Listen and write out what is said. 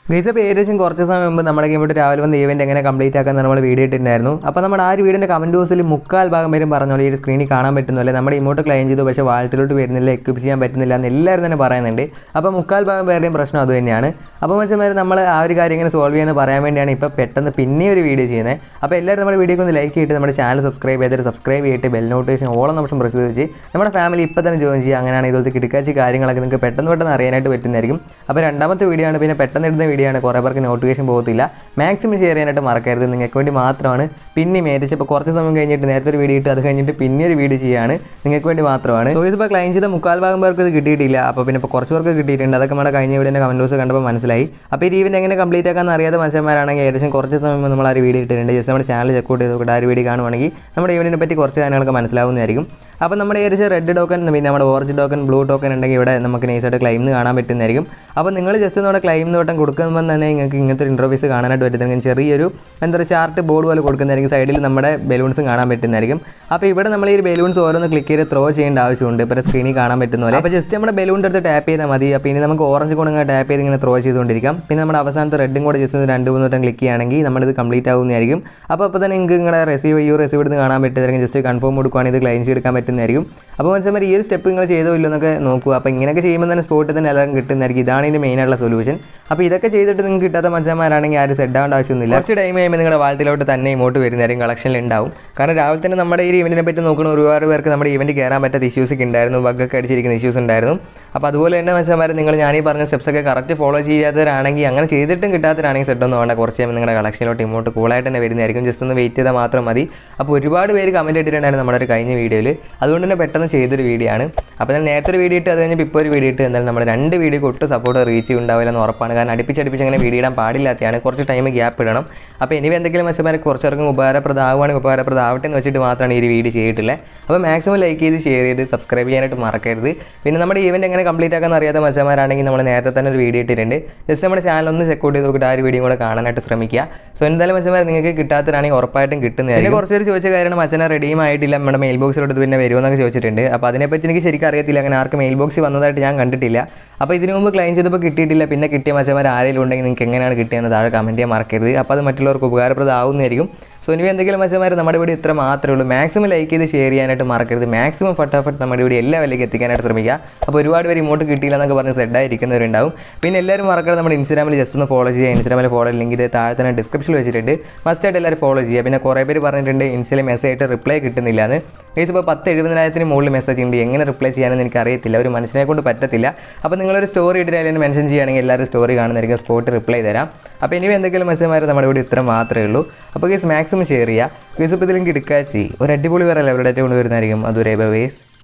guys അപ്പോൾ ഏകദേശം കുറച്ച് സമയം മുമ്പ് നമ്മുടെ ഇവിടെ രാവിലെ വന്ന് ഈവൻറ്റ് എങ്ങനെ കംപ്ലീറ്റ് ആക്കാൻ നമ്മൾ വീഡിയോ ഇട്ടിട്ടുണ്ടായിരുന്നു അപ്പോൾ നമ്മുടെ ആ ഒരു വീടിൻ്റെ കമൻറ്റ് ബോക്സിൽ മുക്കാൽ ഭാഗം വരും പറഞ്ഞ പോലെ ഈ ഒരു സ്ക്രീനിൽ കാണാൻ പറ്റുന്നില്ല നമ്മുടെ ഇമോട്ട് ക്ലൈം ചെയ്തു പക്ഷേ വാൾട്ടിലോട്ട് വരുന്നില്ല എക്വിപ്പ് ചെയ്യാൻ പറ്റുന്നില്ല എന്ന് എല്ലാവരും തന്നെ പറയുന്നുണ്ട് അപ്പോൾ മുക്കാൽ ഭാഗം പേരുടെയും പ്രശ്നം അത് തന്നെയാണ് അപ്പോൾ വെച്ചാൽ നമ്മൾ ആ ഒരു കാര്യം ഇങ്ങനെ സോൾവ് ചെയ്യുന്നത് പറയാൻ വേണ്ടിയാണ് ഇപ്പോൾ പെട്ടെന്ന് പിന്നെ ഒരു വീഡിയോ ചെയ്യുന്നത് അപ്പോൾ എല്ലാവരും നമ്മുടെ വീഡിയോക്ക് ഒന്ന് ലൈക്ക് ചെയ്തിട്ട് നമ്മുടെ ചാനൽ സബ്സ്ക്രൈബ് ചെയ്തിട്ട് സബ്സ്ക്രൈബ് ചെയ്തിട്ട് ബെൽ നോട്ടിഫിക്കേഷൻ ഓളം ഓപ്ഷൻ പ്രസ് ചെയ്ത് വെച്ച് നമ്മുടെ ഫാമിലി ഇപ്പോൾ തന്നെ ജോയിൻ ചെയ്യുക അങ്ങനെയാണ് ഇതുപോലത്തെ കിടക്കാച്ചി കാര്യങ്ങളൊക്കെ നിങ്ങൾക്ക് പെട്ടെന്ന് പെട്ടെന്ന് അറിയാനായിട്ട് പറ്റുന്നതായിരിക്കും അപ്പോൾ രണ്ടാമത്തെ വീഡിയോ ആണ് പിന്നെ പെട്ടെന്ന് ഇടുന്ന വീഡിയോ ആണ് കുറേ പേർക്ക് നോട്ടിഫിക്കേഷൻ പോകത്തില്ല മാക്സിമം ഷെയർ ചെയ്യാനായിട്ട് മറക്കരുത് നിങ്ങൾക്ക് വേണ്ടി മാത്രമാണ് പിന്നെ മേടിച്ച് ഇപ്പോൾ കുറച്ച് സമയം കഴിഞ്ഞിട്ട് നേരത്തെ ഒരു വീഡിയോ ഇട്ട് അത് കഴിഞ്ഞിട്ട് പിന്നെ ഒരു വീഡിയോ ചെയ്യാണ് നിങ്ങൾക്ക് വേണ്ടി മാത്രമാണ് ചോയ്സ് ഇപ്പോൾ ക്ലൈം ചെയ്ത മുക്കാൽ ഭാഗം പേർക്ക് ഇത് കിട്ടിയിട്ടില്ല അപ്പോൾ പിന്നെ ഇപ്പോൾ കുറച്ച് പേർക്ക് കിട്ടിയിട്ടുണ്ട് അതൊക്കെ നമ്മുടെ കഴിഞ്ഞ വീഡിയോ കമൻറ്റ് ബോക്സ് കണ്ടപ്പോൾ മനസ്സിലായി അപ്പോൾ ഈ ഈവൻറ്റ് എങ്ങനെ കംപ്ലീറ്റ് ആക്കാൻ അറിയാത്ത മനുഷ്യന്മാരാണെങ്കിൽ ഏകദേശം കുറച്ച് സമയം മുമ്പ് നമ്മൾ ആ ഒരു വീഡിയോ ഇട്ടിട്ടുണ്ട് ജസ്റ്റ് നമ്മുടെ ചാനൽ ചെക്ക് ഔട്ട് ചെയ്ത് നോക്കിയിട്ട് ആ ഒരു വീഡിയോ കാണുവാണെങ്കിൽ നമ്മുടെ ഈവൻറ്റിനെ പറ്റി കുറച്ച് കാര്യങ്ങളൊക്കെ മനസ്സിലാവുന്നതായിരിക്കും അപ്പോൾ നമ്മുടെ ഏകദേശം റെഡ് ടോക്കൺ പിന്നെ നമ്മുടെ ഓറഞ്ച് ടോക്കൺ ബ്ലൂ ടോക്കൺ ഉണ്ടെങ്കിൽ ഇവിടെ നമുക്ക് നൈസായിട്ട് ക്ലൈം എന്ന് കാണാൻ പറ്റുന്നതായിരിക്കും അപ്പോൾ നിങ്ങൾ ജസ്റ്റ് നമ്മുടെ ക്ലൈം നോട്ടം കൊടുക്കുമ്പോൾ തന്നെ നിങ്ങൾക്ക് ഇങ്ങനത്തെ ഒരു ഇൻ്റർവ്യൂസ് കാണാനായിട്ട് പറ്റുന്നതായിരിക്കും ചെറിയൊരു എന്താ പറയുക ചാർട്ട് ബോർഡ് പോലെ കൊടുക്കുന്നതായിരിക്കും സൈഡിൽ നമ്മുടെ ബലൂൺസും കാണാൻ പറ്റുന്നതായിരിക്കും അപ്പോൾ ഇവിടെ നമ്മൾ ഈ ബലൂൺസ് ഓരോന്ന് ക്ലിക്ക് ചെയ്ത് ത്രോ ചെയ്യേണ്ട ആവശ്യമുണ്ട് ഇപ്പോൾ സ്ക്രീനിൽ കാണാൻ പറ്റുന്ന പോലെ അപ്പോൾ ജസ്റ്റ് നമ്മുടെ ബലൂണിൻ്റെ അടുത്ത് ടാപ്പ് ചെയ്താൽ മതി അപ്പോൾ ഇനി നമുക്ക് ഓറഞ്ച് കൂടെ ഇങ്ങനെ ടാപ്പ് ചെയ്ത് ഇങ്ങനെ ത്രോ ചെയ്തുകൊണ്ടിരിക്കാം പിന്നെ നമ്മുടെ അവസാനത്തെ റെഡും കൂടെ ജസ്റ്റ് ഒന്ന് രണ്ട് മൂന്ന് വട്ടം ക്ലിക്ക് ചെയ്യുകയാണെങ്കിൽ നമ്മളിത് കംപ്ലീറ്റ് ആവുന്നതായിരിക്കും അപ്പോൾ അപ്പോൾ തന്നെ നിങ്ങൾക്ക് നിങ്ങളുടെ റെസീവ് ഈ റെസീവ് എടുത്ത് കാണാൻ പറ്റുന്നതായിരിക്കും ജസ്റ്റ് കൺഫേം കൊടുക്കുകയാണെങ്കിൽ ഇത് ക്ലൈം ചെയ്തെടുക്കാൻ പറ്റുന്നതായിരിക്കും അപ്പോൾ മനസ്സിലാൽ ഈ ഒരു സ്റ്റെപ്പ് നിങ്ങൾ ചെയ്തോ ഇല്ലോ എന്നൊക്കെ നോക്കുക അപ്പോൾ ഇങ്ങനെയൊക്കെ ചെയ്യുമ്പോൾ തന്നെ സ്പോട്ടിൽ തന്നെ എല്ലാം കിട്ടുന്നതായിരിക്കും ഇതാണ് ഇതിൻ്റെ മെയിൻ ആയിട്ടുള്ള സൊല്യൂഷൻ അപ്പോൾ ഇതൊക്കെ ചെയ്തിട്ട് നിങ്ങൾക്ക് കിട്ടാത്ത മനുഷ്യന്മാരാണെങ്കിൽ ആരും സെറ്റ് ആവേണ്ട ആവശ്യമൊന്നുമില്ല കുറച്ച് ടൈം കഴിയുമ്പോൾ നിങ്ങളുടെ വാൾട്ടിലോട്ട് തന്നെ ഇങ്ങോട്ട് വരുന്നതായിരിക്കും കളക്ഷനിൽ ഉണ്ടാവും കാരണം രാവിലെ തന്നെ നമ്മുടെ ഈ ഇവൻറ്റിനെ പറ്റി നോക്കുന്ന ഒരുപാട് പേർക്ക് നമ്മുടെ ഇവൻറ്റ് കയറാൻ പറ്റാത്ത ഇഷ്യൂസ് ഒക്കെ ഉണ്ടായിരുന്നു ബഗ്ഗൊക്കെ അടിച്ചിരിക്കുന്ന ഇഷ്യൂസ് ഉണ്ടായിരുന്നു അപ്പോൾ അതുപോലെ തന്നെ മനുഷ്യന്മാർ നിങ്ങൾ ഞാൻ ഈ പറഞ്ഞ സ്റ്റെപ്സ് ഒക്കെ കറക്റ്റ് ഫോളോ ചെയ്യാത്തവരാണെങ്കിൽ അങ്ങനെ ചെയ്തിട്ടും കിട്ടാത്തവരാണെങ്കിൽ സെറ്റ് ഒന്നും വേണ്ട കുറച്ച് കഴിയുമ്പോൾ നിങ്ങളുടെ കളക്ഷനിലോട്ട് ഇങ്ങോട്ട് കൂളായിട്ട് തന്നെ വരുന്നതായിരിക്കും ജസ്റ്റ് ഒന്ന് വെയിറ്റ് ചെയ്താൽ മാത്രം മതി അപ്പോൾ ഒരുപാട് പേര് കമൻറ്റ് ഇട്ടിട്ടുണ്ടായിരുന്നു നമ്മുടെ ഒരു കഴിഞ്ഞ വീഡിയോയിൽ അതുകൊണ്ട് തന്നെ പെട്ടെന്ന് ചെയ്തൊരു വീഡിയോ ആണ് അപ്പോൾ ഞാൻ നേരത്തെ ഒരു വീഡിയോ ഇട്ട് അത് കഴിഞ്ഞ് ഇപ്പോൾ ഒരു വീഡിയോ ഇട്ട് എന്തായാലും നമ്മുടെ രണ്ട് വീഡിയോക്ക് ഒട്ടും സപ്പോർട്ട് റീച്ച് ഉണ്ടാവില്ല എന്ന് ഉറപ്പാണ് കാരണം അടുപ്പിച്ചടുപ്പിച്ച് അങ്ങനെ വീഡിയോ ഇടാൻ പാടില്ലാത്തതാണ് കുറച്ച് ടൈം ഗ്യാപ്പ് ഇടണം അപ്പോൾ ഇനി എന്തെങ്കിലും മനുഷ്യന്മാരെ കുറച്ചേർക്കും ഉപകാരപ്രദമാവുകയാണെങ്കിൽ ഉപകാരപ്രദമാവട്ടെ എന്ന് വെച്ചിട്ട് മാത്രമാണ് ഈ ഒരു വീഡിയോ ചെയ്തിട്ടുള്ളത് അപ്പോൾ മാക്സിമം ലൈക്ക് ചെയ്ത് ഷെയർ ചെയ്ത് സബ്സ്ക്രൈബ് ചെയ്യാനായിട്ട് മറക്കരുത് പിന്നെ നമ്മുടെ ഈവൻറ്റ് എങ്ങനെ കംപ്ലീറ്റ് ആക്കാൻ അറിയാത്ത മനുഷ്യന്മാരാണെങ്കിൽ നമ്മൾ നേരത്തെ തന്നെ ഒരു വീഡിയോ ഇട്ടിട്ടുണ്ട് ജസ്റ്റ് നമ്മുടെ ചാനൽ ഒന്ന് ചെക്ക് ഔട്ട് ചെയ്ത് നോക്കിയിട്ട് ആ ഒരു വീഡിയോ കൂടെ കാണാനായിട്ട് ശ്രമിക്കുക സോ എന്തായാലും മനുഷ്യന്മാർ നിങ്ങൾക്ക് കിട്ടാത്തവരാണെങ്കിൽ ഉറപ്പായിട്ടും കിട്ടുന്നതായിരിക്കും പിന്നെ കുറച്ച് പേര് ചോദിച്ച കാര്യമാണ് മച്ചനെ റെഡിയും ആയിട്ടില്ല നമ്മുടെ മെയിൽ ബോക്സിലോട്ട് പിന്നെ വരുമെന്നൊക്കെ ചോദിച്ചിട്ടുണ്ട് അപ്പോൾ അതിനെപ്പറ്റി എനിക്ക് ശരിക്കും അറിയത്തില്ല അങ്ങനെ ആർക്ക് മെയിൽ ബോക്സിൽ വന്നതായിട്ട് ഞാൻ കണ്ടിട്ടില്ല അപ്പോൾ ഇതിനു മുമ്പ് ക്ലൈം ചെയ്തപ്പോൾ കിട്ടിയിട്ടില്ല പിന്നെ കിട്ടിയ മച്ചന്മാർ ആരെങ്കിലും ഉണ്ടെങ്കിൽ നിങ്ങൾക്ക് എങ്ങനെയാണ് കിട്ടിയെന്ന് താഴെ കമൻറ്റ് ചെയ്യാൻ മറക്കരുത് അപ്പോൾ അത് മറ്റുള്ളവർക്ക് ഉപകാരപ്രദമാവുന്നതായിരിക്കും സോ ഇനി എന്തെങ്കിലും മച്ചന്മാർ നമ്മുടെ വീഡിയോ ഇത്ര മാത്രമേ ഉള്ളൂ മാക്സിമം ലൈക്ക് ചെയ്ത് ഷെയർ ചെയ്യാനായിട്ട് മറക്കരുത് മാക്സിമം ഫട്ടാഫട്ട് നമ്മുടെ വീഡിയോ എല്ലാ വിലയ്ക്ക് എത്തിക്കാനായിട്ട് ശ്രമിക്കുക അപ്പോൾ ഒരുപാട് പേര് ഇമോട്ട് കിട്ടിയില്ല എന്നൊക്കെ പറഞ്ഞ് സെഡായിരിക്കുന്നവരുണ്ടാവും പിന്നെ എല്ലാവരും മറക്കാതെ നമ്മുടെ ഇൻസ്റ്റാഗ്രാമിൽ ജസ്റ്റ് ഒന്ന് ഫോളോ ചെയ്യുക ഇൻസ്റ്റാഗ്രാമിൽ ഫോളോ ലിങ്ക് ഇത് താഴെ തന്നെ ഡിസ്ക്രിപ്ഷനിൽ വെച്ചിട്ടുണ്ട് മസ്റ്റായിട്ട് എല്ലാവരും ഫോളോ ചെയ്യുക പിന്നെ കുറേ പേര് പറഞ്ഞിട്ടുണ്ട് ഇൻസ്റ്റയിൽ മെസ്സേജ് ആയിട്ട് റിപ്ലൈ കിട്ടുന്നില്ല എന്ന് ഗൈസ് ഇപ്പോൾ പത്ത് എഴുപതിനായിരത്തിന് മുകളിൽ മെസ്സേജ് ഉണ്ട് എങ്ങനെ റിപ്ലൈ ചെയ്യാനെന്ന് എനിക്ക് അറിയത്തില്ല ഒരു മനുഷ്യനെ കൊണ്ട് പറ്റത്തില്ല അപ്പോൾ നിങ്ങളൊരു സ്റ്റോറി ഇട്ടിട്ട് അതിൽ മെൻഷൻ ചെയ്യുകയാണെങ്കിൽ എല്ലാവരും സ്റ്റോറി കാണുന്നതായിരിക്കും സ്പോട്ട് റിപ്ലൈ തരാം അപ്പോൾ ഇനി എന്തെങ്കിലും മെസ്സേജ്മാർ നമ്മുടെ ഇവിടെ ഇത്ര മാത്രമേ ഉള്ളൂ അപ്പോൾ ഗൈസ് മാക്സിമം ഷെയർ ചെയ്യുക ഗൈസ് ഇപ്പോൾ ഇതിലും കിടക്കാച്ചി ഒരു അടിപൊളി വേറെ ലെവലായിട്ട് കൊണ്ടുവരുന്നതായിരിക്കും അതുവരെ ബൈ വേസ്